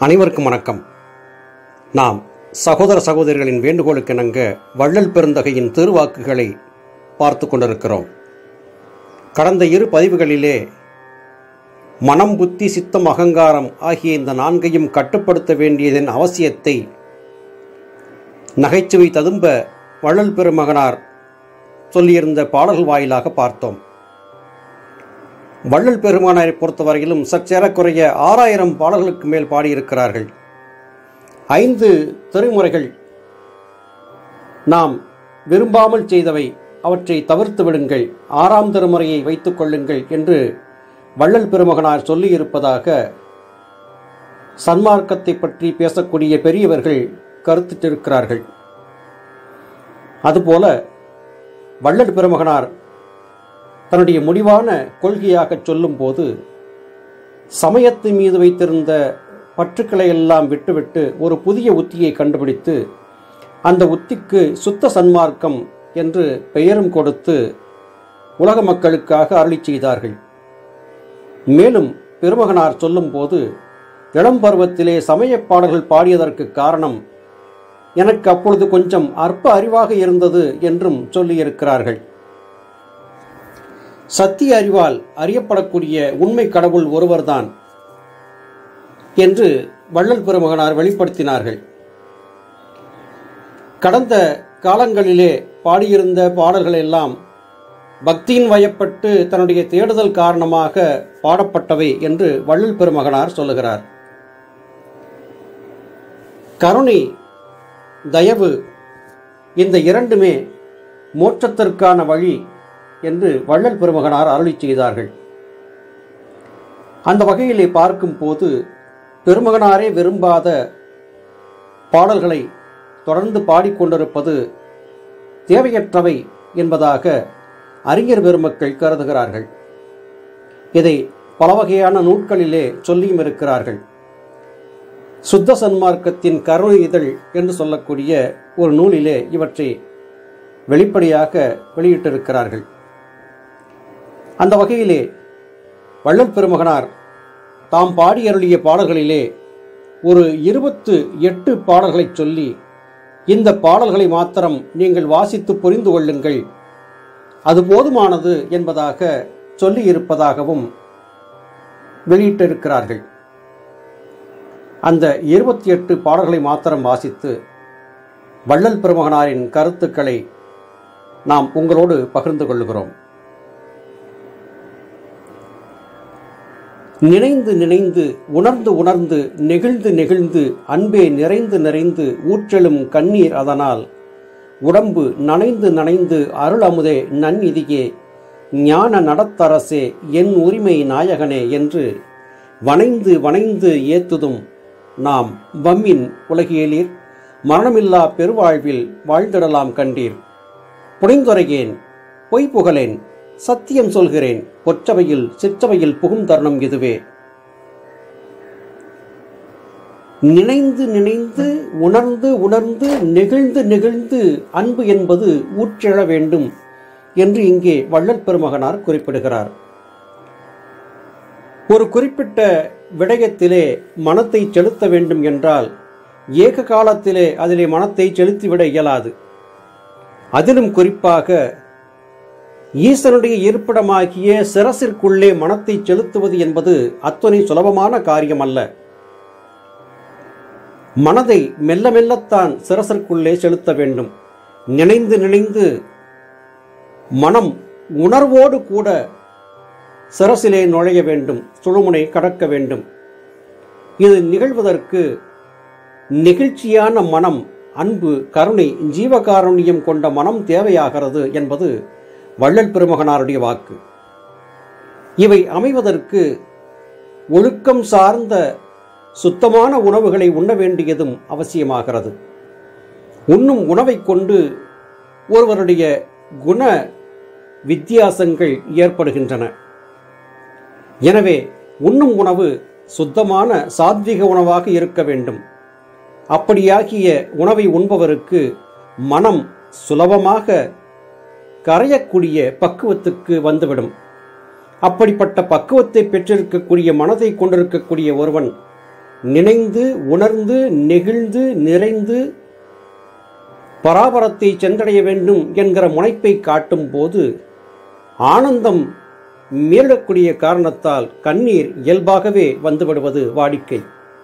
அனைவருக்கும் வணக்கம் நாம் சகோதர சகோதரிகளின் வேண்டுகோளுக்கு இணங்க வள்ளல் பெருந்தகையின் திருவாக்குகளை பார்த்து கொண்டிருக்கிறோம் கடந்த இரு பதிவுகளிலே மனம் புத்தி சித்தம் அகங்காரம் ஆகிய இந்த நான்கையும் கட்டுப்படுத்த வேண்டியதன் அவசியத்தை நகைச்சுவை ததும்ப வள்ளல் பெருமகனார் சொல்லியிருந்த பாடல்கள் வாயிலாக பார்த்தோம் வள்ளல் பெருமானாரை பொறுத்தவரையிலும் சற்றேறக்குறைய ஆறாயிரம் பாடல்களுக்கு மேல் பாடியிருக்கிறார்கள் ஐந்து திருமுறைகள் நாம் விரும்பாமல் செய்தவை அவற்றை தவிர்த்து விடுங்கள் ஆறாம் திருமுறையை வைத்துக் கொள்ளுங்கள் என்று வள்ளல் பெருமகனார் சொல்லியிருப்பதாக சன்மார்க்கத்தை பற்றி பேசக்கூடிய பெரியவர்கள் கருத்திட்டிருக்கிறார்கள் அதுபோல வள்ளல் பெருமகனார் தன்னுடைய முடிவான கொள்கையாக சொல்லும்போது சமயத்தின் மீது வைத்திருந்த பற்றுக்களை எல்லாம் விட்டுவிட்டு ஒரு புதிய உத்தியை கண்டுபிடித்து அந்த உத்திக்கு சுத்த சன்மார்க்கம் என்று பெயரும் கொடுத்து உலக மக்களுக்காக அருளி செய்தார்கள் மேலும் பெருமகனார் சொல்லும்போது இளம் பருவத்திலே சமயப் பாடல்கள் பாடியதற்கு காரணம் எனக்கு அப்பொழுது கொஞ்சம் அற்ப அறிவாக இருந்தது என்றும் சொல்லியிருக்கிறார்கள் சத்திய அறிவால் அறியப்படக்கூடிய உண்மை கடவுள் ஒருவர்தான் என்று வள்ளல் பெருமகனார் வெளிப்படுத்தினார்கள் கடந்த காலங்களிலே பாடியிருந்த பாடல்கள் எல்லாம் பக்தியின் வயப்பட்டு தன்னுடைய தேடுதல் காரணமாக பாடப்பட்டவை என்று வள்ளல் பெருமகனார் சொல்லுகிறார் கருணை தயவு இந்த இரண்டுமே மோட்சத்திற்கான வழி என்று வள்ளல் பெருமகனார் அருளி செய்தார்கள் அந்த வகையிலே பார்க்கும்போது பெருமகனாரே விரும்பாத பாடல்களை தொடர்ந்து பாடிக்கொண்டிருப்பது தேவையற்றவை என்பதாக அறிஞர் பெருமக்கள் கருதுகிறார்கள் இதை பல வகையான நூட்களிலே சொல்லியும் இருக்கிறார்கள் சுத்த சன்மார்க்கத்தின் கருணை இதழ் என்று சொல்லக்கூடிய ஒரு நூலிலே இவற்றை வெளிப்படையாக வெளியிட்டிருக்கிறார்கள் அந்த வகையிலே வள்ளல் பெருமகனார் தாம் பாடியருளிய பாடல்களிலே ஒரு இருபத்து எட்டு பாடல்களை சொல்லி இந்த பாடல்களை மாத்திரம் நீங்கள் வாசித்து புரிந்து கொள்ளுங்கள் அது போதுமானது என்பதாக சொல்லி இருப்பதாகவும் வெளியிட்டிருக்கிறார்கள் அந்த இருபத்தி எட்டு பாடல்களை மாத்திரம் வாசித்து வள்ளல் பெருமகனாரின் கருத்துக்களை நாம் உங்களோடு பகிர்ந்து கொள்கிறோம் நினைந்து நினைந்து உணர்ந்து உணர்ந்து நெகிழ்ந்து நெகிழ்ந்து அன்பே நிறைந்து நிறைந்து ஊற்றெழும் கண்ணீர் அதனால் உடம்பு நனைந்து நனைந்து அருள் அமுதே நன்னிதியே ஞான நடத்தரசே என் உரிமை நாயகனே என்று வனைந்து வனைந்து ஏத்துதும் நாம் வம்மின் உலகியலீர் மரணமில்லா பெருவாழ்வில் வாழ்ந்திடலாம் கண்டீர் புனைந்துரையேன் பொய் புகழேன் சத்தியம் சொல்கிறேன் பொற்றவையில் சிற்றவையில் புகும் தருணம் இதுவே நினைந்து நினைந்து உணர்ந்து உணர்ந்து நெகிழ்ந்து நெகிழ்ந்து அன்பு என்பது ஊற்றெழ வேண்டும் என்று இங்கே வள்ளல் பெருமகனார் குறிப்பிடுகிறார் ஒரு குறிப்பிட்ட விடயத்திலே மனத்தை செலுத்த வேண்டும் என்றால் ஏக காலத்திலே அதிலே மனத்தை செலுத்திவிட இயலாது அதிலும் குறிப்பாக ஈசனுடைய இருப்பிடமாகிய சிரசிற்குள்ளே மனத்தை செலுத்துவது என்பது அத்தனை சுலபமான காரியம் அல்ல மனதை மெல்ல மெல்லத்தான் சிரசிற்குள்ளே செலுத்த வேண்டும் நினைந்து நினைந்து மனம் உணர்வோடு கூட சிரசிலே நுழைய வேண்டும் சுழுமுனை கடக்க வேண்டும் இது நிகழ்வதற்கு நெகிழ்ச்சியான மனம் அன்பு கருணை ஜீவகாருண்யம் கொண்ட மனம் தேவையாகிறது என்பது வள்ளல் பெருமகனாருடைய வாக்கு இவை அமைவதற்கு ஒழுக்கம் சார்ந்த சுத்தமான உணவுகளை உண்ண வேண்டியதும் அவசியமாகிறது உண்ணும் உணவை கொண்டு ஒருவருடைய குண வித்தியாசங்கள் ஏற்படுகின்றன எனவே உண்ணும் உணவு சுத்தமான சாத்விக உணவாக இருக்க வேண்டும் அப்படியாகிய உணவை உண்பவருக்கு மனம் சுலபமாக கரையக்கூடிய பக்குவத்துக்கு வந்துவிடும் அப்படிப்பட்ட பக்குவத்தை பெற்றிருக்கக்கூடிய மனதை கொண்டிருக்கக்கூடிய ஒருவன் நினைந்து உணர்ந்து நெகிழ்ந்து நிறைந்து பராபரத்தை சென்றடைய வேண்டும் என்கிற முனைப்பை காட்டும் போது ஆனந்தம் மீளக்கூடிய காரணத்தால் கண்ணீர் இயல்பாகவே வந்துவிடுவது வாடிக்கை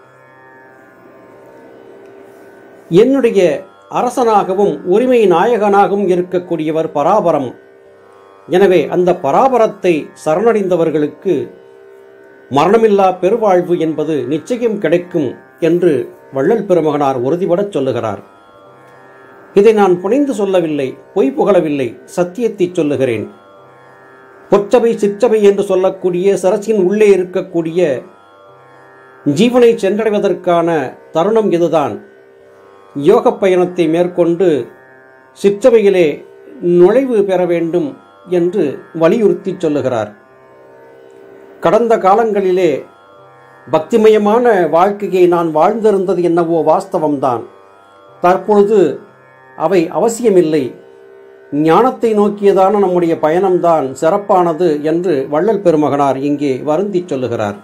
என்னுடைய அரசனாகவும் உரிமை நாயகனாகவும் இருக்கக்கூடியவர் பராபரம் எனவே அந்த பராபரத்தை சரணடைந்தவர்களுக்கு மரணமில்லா பெருவாழ்வு என்பது நிச்சயம் கிடைக்கும் என்று வள்ளல் பெருமகனார் உறுதிபடச் சொல்லுகிறார் இதை நான் புனைந்து சொல்லவில்லை பொய் புகழவில்லை சத்தியத்தை சொல்லுகிறேன் பொற்றவை சிற்றவை என்று சொல்லக்கூடிய சரசின் உள்ளே இருக்கக்கூடிய ஜீவனை சென்றடைவதற்கான தருணம் இதுதான் யோக பயணத்தை மேற்கொண்டு சிற்றவையிலே நுழைவு பெற வேண்டும் என்று வலியுறுத்தி சொல்லுகிறார் கடந்த காலங்களிலே பக்திமயமான வாழ்க்கையை நான் வாழ்ந்திருந்தது என்னவோ வாஸ்தவம்தான் தற்பொழுது அவை அவசியமில்லை ஞானத்தை நோக்கியதான நம்முடைய பயணம்தான் சிறப்பானது என்று வள்ளல் பெருமகனார் இங்கே வருந்தி சொல்லுகிறார்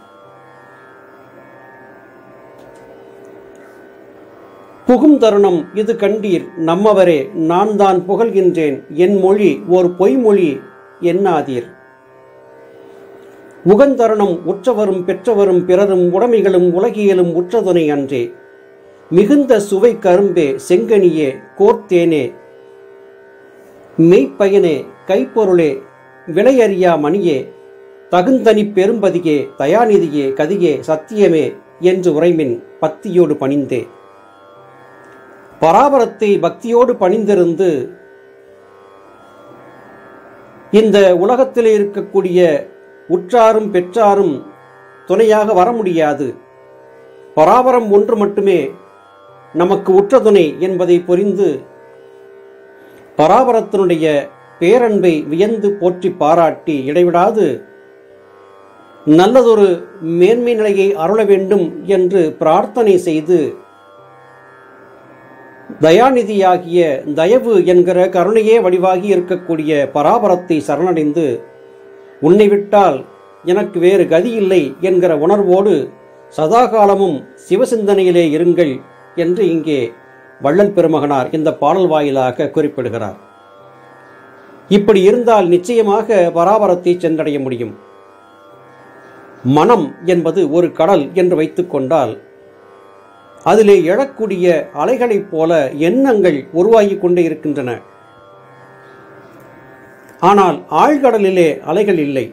புகும் தருணம் இது கண்டீர் நம்மவரே நான் தான் புகழ்கின்றேன் என் மொழி ஓர் பொய்மொழி எண்ணாதீர் உகந்தருணம் உற்றவரும் பெற்றவரும் பிறரும் உடைமைகளும் உலகியலும் உற்றதுணை அன்றே மிகுந்த சுவை கரும்பே செங்கனியே கோர்த்தேனே மெய்ப்பயனே கைப்பொருளே விலையறியா மணியே தகுந்தனி பெரும்பதியே தயாநிதியே கதியே சத்தியமே என்று உரைமின் பத்தியோடு பணிந்தே பராபரத்தை பக்தியோடு பணிந்திருந்து இந்த உலகத்தில் இருக்கக்கூடிய உற்றாரும் பெற்றாரும் துணையாக வர முடியாது பராபரம் ஒன்று மட்டுமே நமக்கு உற்ற துணை என்பதை புரிந்து பராபரத்தினுடைய பேரன்பை வியந்து போற்றி பாராட்டி இடைவிடாது நல்லதொரு மேன்மை நிலையை அருள வேண்டும் என்று பிரார்த்தனை செய்து தயாநிதியாகிய தயவு என்கிற கருணையே வடிவாகி இருக்கக்கூடிய பராபரத்தை சரணடைந்து உன்னை விட்டால் எனக்கு வேறு கதி இல்லை என்கிற உணர்வோடு சதாகாலமும் சிவசிந்தனையிலே இருங்கள் என்று இங்கே வள்ளல் பெருமகனார் இந்த பாடல் வாயிலாக குறிப்பிடுகிறார் இப்படி இருந்தால் நிச்சயமாக பராபரத்தை சென்றடைய முடியும் மனம் என்பது ஒரு கடல் என்று வைத்துக்கொண்டால் அதிலே எழக்கூடிய அலைகளைப் போல எண்ணங்கள் உருவாகிக் கொண்டே இருக்கின்றன ஆனால் ஆழ்கடலிலே அலைகள் இல்லை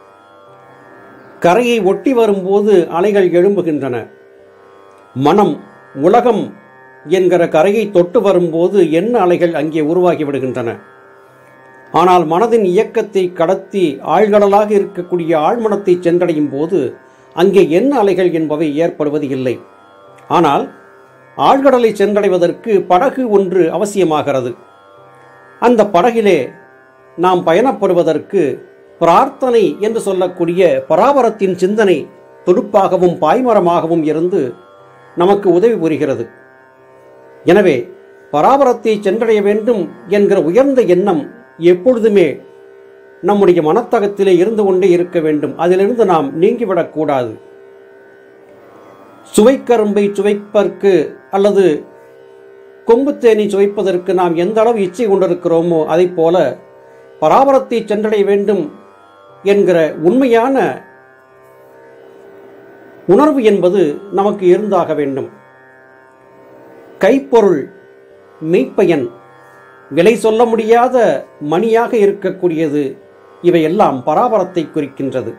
கரையை ஒட்டி வரும்போது அலைகள் எழும்புகின்றன மனம் உலகம் என்கிற கரையை தொட்டு வரும்போது என்ன அலைகள் அங்கே உருவாகி விடுகின்றன ஆனால் மனதின் இயக்கத்தை கடத்தி ஆழ்கடலாக இருக்கக்கூடிய ஆழ்மனத்தை சென்றடையும் போது அங்கே என்ன அலைகள் என்பவை ஏற்படுவது இல்லை ஆனால் ஆழ்கடலை சென்றடைவதற்கு படகு ஒன்று அவசியமாகிறது அந்த படகிலே நாம் பயணப்படுவதற்கு பிரார்த்தனை என்று சொல்லக்கூடிய பராபரத்தின் சிந்தனை துடுப்பாகவும் பாய்மரமாகவும் இருந்து நமக்கு உதவி புரிகிறது எனவே பராபரத்தை சென்றடைய வேண்டும் என்கிற உயர்ந்த எண்ணம் எப்பொழுதுமே நம்முடைய மனத்தகத்திலே இருந்து கொண்டே இருக்க வேண்டும் அதிலிருந்து நாம் நீங்கிவிடக்கூடாது சுவைக்கரும்பை சுவைப்பதற்கு அல்லது கொம்புத்தேனி சுவைப்பதற்கு நாம் எந்த அளவு இச்சை கொண்டிருக்கிறோமோ அதைப் போல பராபரத்தை சென்றடைய வேண்டும் என்கிற உண்மையான உணர்வு என்பது நமக்கு இருந்தாக வேண்டும் கைப்பொருள் மெய்ப்பயன் விலை சொல்ல முடியாத மணியாக இருக்கக்கூடியது இவையெல்லாம் பராபரத்தை குறிக்கின்றது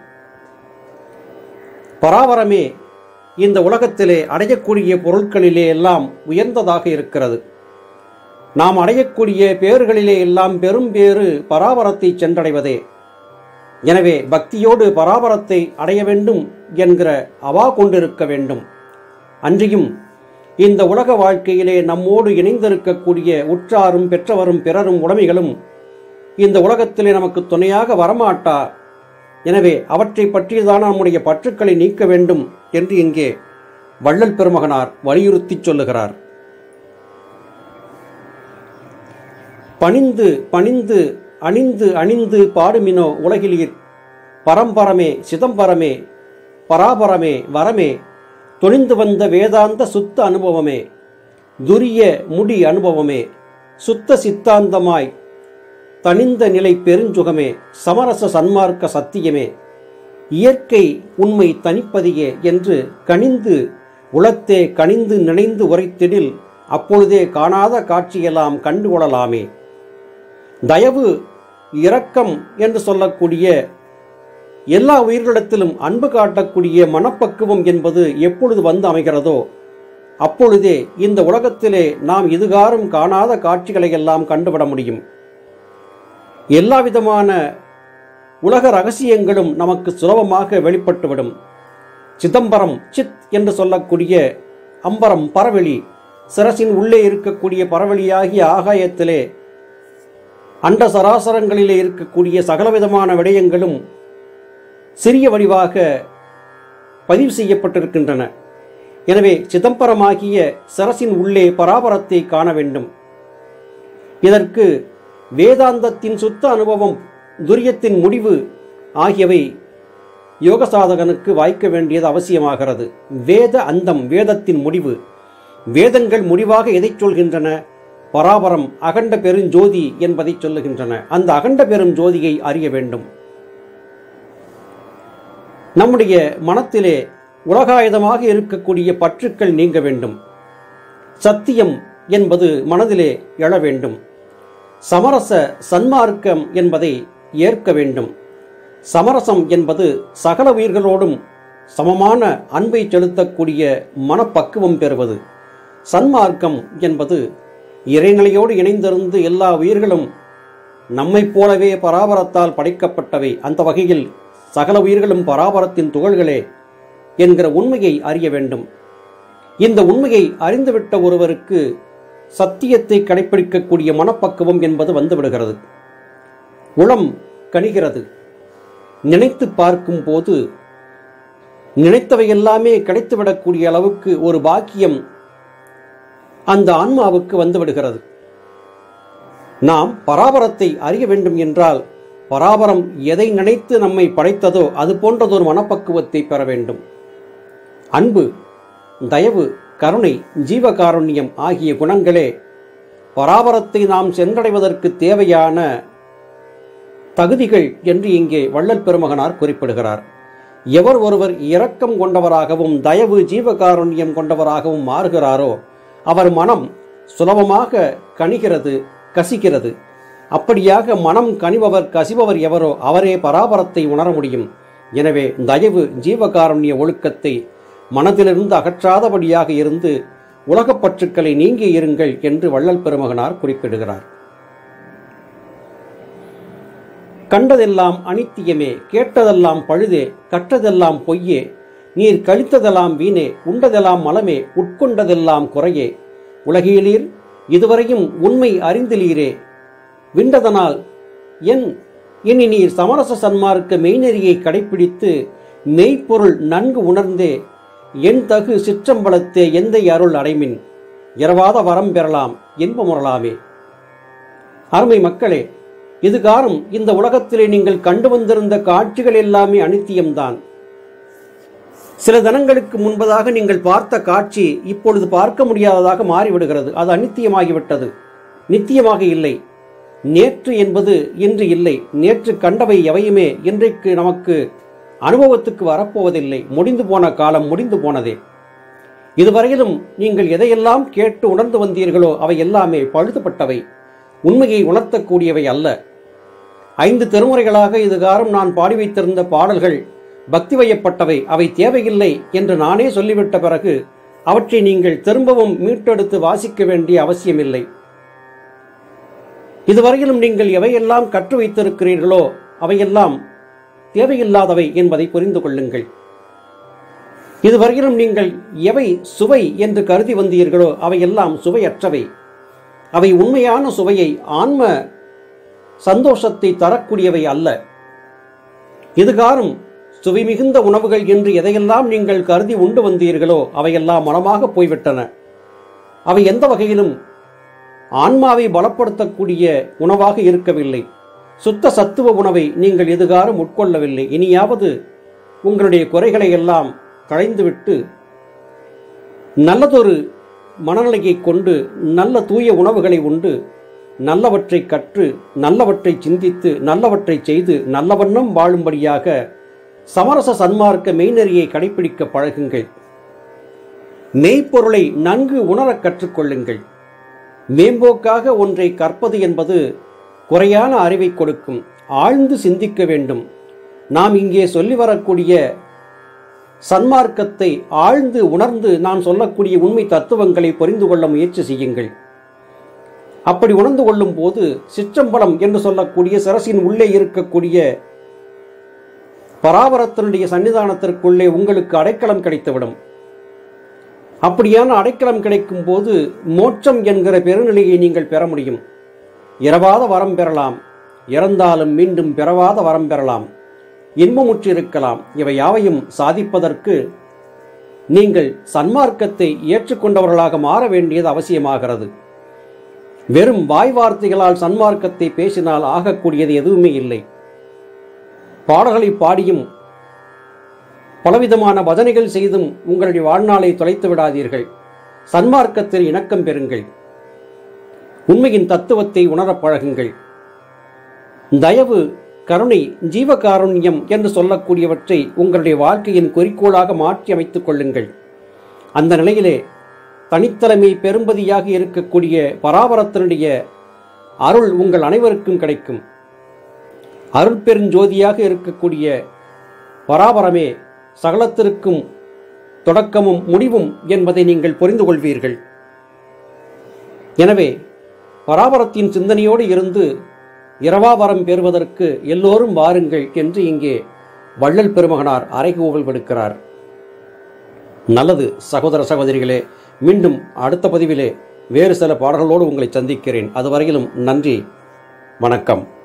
பராபரமே இந்த உலகத்திலே அடையக்கூடிய பொருட்களிலே எல்லாம் உயர்ந்ததாக இருக்கிறது நாம் அடையக்கூடிய பேறுகளிலே எல்லாம் பெரும் பேறு பராபரத்தை சென்றடைவதே எனவே பக்தியோடு பராபரத்தை அடைய வேண்டும் என்கிற அவா கொண்டிருக்க வேண்டும் அன்றியும் இந்த உலக வாழ்க்கையிலே நம்மோடு இணைந்திருக்கக்கூடிய உற்றாரும் பெற்றவரும் பிறரும் உடைமைகளும் இந்த உலகத்திலே நமக்கு துணையாக வரமாட்டா எனவே அவற்றை பற்றியதான நம்முடைய பற்றுக்களை நீக்க வேண்டும் என்று இங்கே வள்ளல் பெருமகனார் வலியுறுத்தி சொல்லுகிறார் பணிந்து பணிந்து அணிந்து அணிந்து பாடுமினோ உலகிலீர் பரம்பரமே சிதம்பரமே பராபரமே வரமே துணிந்து வந்த வேதாந்த சுத்த அனுபவமே துரிய முடி அனுபவமே சுத்த சித்தாந்தமாய் தனிந்த நிலை பெருஞ்சுகமே சமரச சன்மார்க்க சத்தியமே இயற்கை உண்மை தனிப்பதியே என்று கனிந்து உளத்தே கனிந்து நினைந்து உரைத்திடில் அப்பொழுதே காணாத காட்சியெல்லாம் கண்டு கொள்ளலாமே தயவு இரக்கம் என்று சொல்லக்கூடிய எல்லா உயிர்களிடத்திலும் அன்பு காட்டக்கூடிய மனப்பக்குவம் என்பது எப்பொழுது வந்து அமைகிறதோ அப்பொழுதே இந்த உலகத்திலே நாம் இதுகாரும் காணாத காட்சிகளை எல்லாம் கண்டுவிட முடியும் எல்லா விதமான உலக ரகசியங்களும் நமக்கு சுலபமாக வெளிப்பட்டுவிடும் சிதம்பரம் சித் என்று சொல்லக்கூடிய அம்பரம் பரவெளி சிரசின் உள்ளே இருக்கக்கூடிய பரவெளியாகிய ஆகாயத்திலே அண்ட சராசரங்களிலே இருக்கக்கூடிய சகலவிதமான விடயங்களும் சிறிய வடிவாக பதிவு செய்யப்பட்டிருக்கின்றன எனவே சிதம்பரமாகிய சரசின் உள்ளே பராபரத்தை காண வேண்டும் இதற்கு வேதாந்தத்தின் சுத்த அனுபவம் துரியத்தின் முடிவு ஆகியவை யோக சாதகனுக்கு வாய்க்க வேண்டியது அவசியமாகிறது வேத அந்தம் வேதத்தின் முடிவு வேதங்கள் முடிவாக எதைச் சொல்கின்றன பராபரம் அகண்ட பெருஞ்சோதி என்பதை சொல்லுகின்றன அந்த அகண்ட பெரும் ஜோதியை அறிய வேண்டும் நம்முடைய மனத்திலே உலகாயுதமாக இருக்கக்கூடிய பற்றுக்கள் நீங்க வேண்டும் சத்தியம் என்பது மனதிலே எழ வேண்டும் சமரச சன்மார்க்கம் என்பதை ஏற்க வேண்டும் சமரசம் என்பது சகல உயிர்களோடும் சமமான அன்பை செலுத்தக்கூடிய மனப்பக்குவம் பெறுவது சன்மார்க்கம் என்பது இறைநிலையோடு இணைந்திருந்து எல்லா உயிர்களும் நம்மைப் போலவே பராபரத்தால் படைக்கப்பட்டவை அந்த வகையில் சகல உயிர்களும் பராபரத்தின் துகள்களே என்கிற உண்மையை அறிய வேண்டும் இந்த உண்மையை அறிந்துவிட்ட ஒருவருக்கு சத்தியத்தை கடைப்பிடிக்கக்கூடிய மனப்பக்குவம் என்பது வந்துவிடுகிறது உளம் கணிகிறது நினைத்து பார்க்கும் போது நினைத்தவை எல்லாமே கிடைத்துவிடக்கூடிய அளவுக்கு ஒரு பாக்கியம் அந்த ஆன்மாவுக்கு வந்துவிடுகிறது நாம் பராபரத்தை அறிய வேண்டும் என்றால் பராபரம் எதை நினைத்து நம்மை படைத்ததோ அது போன்றதொரு மனப்பக்குவத்தை பெற வேண்டும் அன்பு தயவு கருணை ஜீவகாருண்யம் ஆகிய குணங்களே பராபரத்தை நாம் சென்றடைவதற்கு தேவையான தகுதிகள் என்று இங்கே வள்ளல் பெருமகனார் குறிப்பிடுகிறார் எவர் ஒருவர் இரக்கம் கொண்டவராகவும் தயவு ஜீவகாருண்யம் கொண்டவராகவும் மாறுகிறாரோ அவர் மனம் சுலபமாக கணிகிறது கசிக்கிறது அப்படியாக மனம் கனிபவர் கசிபவர் எவரோ அவரே பராபரத்தை உணர முடியும் எனவே தயவு ஜீவகாருண்ய ஒழுக்கத்தை மனதிலிருந்து அகற்றாதபடியாக இருந்து உலகப் பற்றுக்களை நீங்கி இருங்கள் என்று வள்ளல் பெருமகனார் குறிப்பிடுகிறார் கண்டதெல்லாம் அனித்தியமே கேட்டதெல்லாம் பழுதே கற்றதெல்லாம் பொய்யே நீர் கழித்ததெல்லாம் வீணே உண்டதெல்லாம் மலமே உட்கொண்டதெல்லாம் குறையே உலகியலீர் இதுவரையும் உண்மை அறிந்திலீரே விண்டதனால் என் இனி நீர் சமரச சன்மார்க்க மெய்நெறியை கடைப்பிடித்து மெய்ப்பொருள் நன்கு உணர்ந்தே என் தகு சிற்றம்பலத்தே எந்தை அருள் அடைமின் இரவாத வரம் பெறலாம் இன்பமுறலாமே அருமை மக்களே இதுகாரும் இந்த உலகத்திலே நீங்கள் கண்டு வந்திருந்த காட்சிகள் எல்லாமே அனித்தியம்தான் சில தினங்களுக்கு முன்பதாக நீங்கள் பார்த்த காட்சி இப்பொழுது பார்க்க முடியாததாக மாறிவிடுகிறது அது அனித்தியமாகிவிட்டது நித்தியமாக இல்லை நேற்று என்பது இன்று இல்லை நேற்று கண்டவை எவையுமே இன்றைக்கு நமக்கு அனுபவத்துக்கு வரப்போவதில்லை முடிந்து போன காலம் முடிந்து போனதே இதுவரையிலும் நீங்கள் எதையெல்லாம் கேட்டு உணர்ந்து வந்தீர்களோ அவை எல்லாமே பழுதுபட்டவை உண்மையை உணர்த்தக்கூடியவை அல்ல ஐந்து திருமுறைகளாக இதுகாரம் நான் பாடி வைத்திருந்த பாடல்கள் பக்தி வயப்பட்டவை அவை தேவையில்லை என்று நானே சொல்லிவிட்ட பிறகு அவற்றை நீங்கள் திரும்பவும் மீட்டெடுத்து வாசிக்க வேண்டிய அவசியமில்லை இதுவரையிலும் நீங்கள் எவையெல்லாம் கற்று வைத்திருக்கிறீர்களோ அவையெல்லாம் தேவையில்லாதவை என்பதை புரிந்து கொள்ளுங்கள் இதுவரையிலும் நீங்கள் எவை சுவை என்று கருதி வந்தீர்களோ அவையெல்லாம் சுவையற்றவை அவை உண்மையான சுவையை ஆன்ம சந்தோஷத்தை தரக்கூடியவை அல்ல இதுகாரும் சுவை மிகுந்த உணவுகள் என்று எதையெல்லாம் நீங்கள் கருதி உண்டு வந்தீர்களோ அவையெல்லாம் மனமாக போய்விட்டன அவை எந்த வகையிலும் ஆன்மாவை பலப்படுத்தக்கூடிய உணவாக இருக்கவில்லை சுத்த சத்துவ உணவை நீங்கள் எதுகாரும் உட்கொள்ளவில்லை இனியாவது உங்களுடைய குறைகளை எல்லாம் களைந்துவிட்டு நல்லதொரு மனநிலையை கொண்டு நல்ல தூய உணவுகளை உண்டு நல்லவற்றை கற்று நல்லவற்றை சிந்தித்து நல்லவற்றை செய்து நல்லவண்ணம் வாழும்படியாக சமரச சன்மார்க்க மெய்நெறியை கடைபிடிக்க பழகுங்கள் மெய்ப்பொருளை நன்கு உணரக் கற்றுக்கொள்ளுங்கள் மேம்போக்காக ஒன்றை கற்பது என்பது குறையான அறிவை கொடுக்கும் ஆழ்ந்து சிந்திக்க வேண்டும் நாம் இங்கே சொல்லி வரக்கூடிய சன்மார்க்கத்தை ஆழ்ந்து உணர்ந்து நான் சொல்லக்கூடிய உண்மை தத்துவங்களை புரிந்து கொள்ள முயற்சி செய்யுங்கள் அப்படி உணர்ந்து கொள்ளும் போது சிற்றம்பலம் என்று சொல்லக்கூடிய சிரசின் உள்ளே இருக்கக்கூடிய பராபரத்தினுடைய சன்னிதானத்திற்குள்ளே உங்களுக்கு அடைக்கலம் கிடைத்துவிடும் அப்படியான அடைக்கலம் கிடைக்கும் போது மோட்சம் என்கிற பெருநிலையை நீங்கள் பெற முடியும் இரவாத வரம் பெறலாம் இறந்தாலும் மீண்டும் பிறவாத வரம் பெறலாம் இன்பமுற்றிருக்கலாம் இவை யாவையும் சாதிப்பதற்கு நீங்கள் சன்மார்க்கத்தை ஏற்றுக்கொண்டவர்களாக மாற வேண்டியது அவசியமாகிறது வெறும் வாய் வார்த்தைகளால் சன்மார்க்கத்தை பேசினால் ஆகக்கூடியது எதுவுமே இல்லை பாடல்களை பாடியும் பலவிதமான பஜனைகள் செய்தும் உங்களுடைய வாழ்நாளை தொலைத்து விடாதீர்கள் சன்மார்க்கத்தில் இணக்கம் பெறுங்கள் உண்மையின் தத்துவத்தை உணரப் பழகுங்கள் தயவு கருணை ஜீவகாருண்யம் என்று சொல்லக்கூடியவற்றை உங்களுடைய வாழ்க்கையின் குறிக்கோளாக மாற்றி அமைத்துக் கொள்ளுங்கள் அந்த நிலையிலே தனித்தலைமை பெரும்பதியாக இருக்கக்கூடிய பராபரத்தினுடைய அருள் உங்கள் அனைவருக்கும் கிடைக்கும் அருள் பெருஞ்சோதியாக இருக்கக்கூடிய பராபரமே சகலத்திற்கும் தொடக்கமும் முடிவும் என்பதை நீங்கள் புரிந்து கொள்வீர்கள் எனவே பராபரத்தின் சிந்தனையோடு இருந்து இரவாவரம் பெறுவதற்கு எல்லோரும் வாருங்கள் என்று இங்கே வள்ளல் பெருமகனார் அறைகூவல் விடுக்கிறார் நல்லது சகோதர சகோதரிகளே மீண்டும் அடுத்த பதிவிலே வேறு சில பாடல்களோடு உங்களை சந்திக்கிறேன் அதுவரையிலும் நன்றி வணக்கம்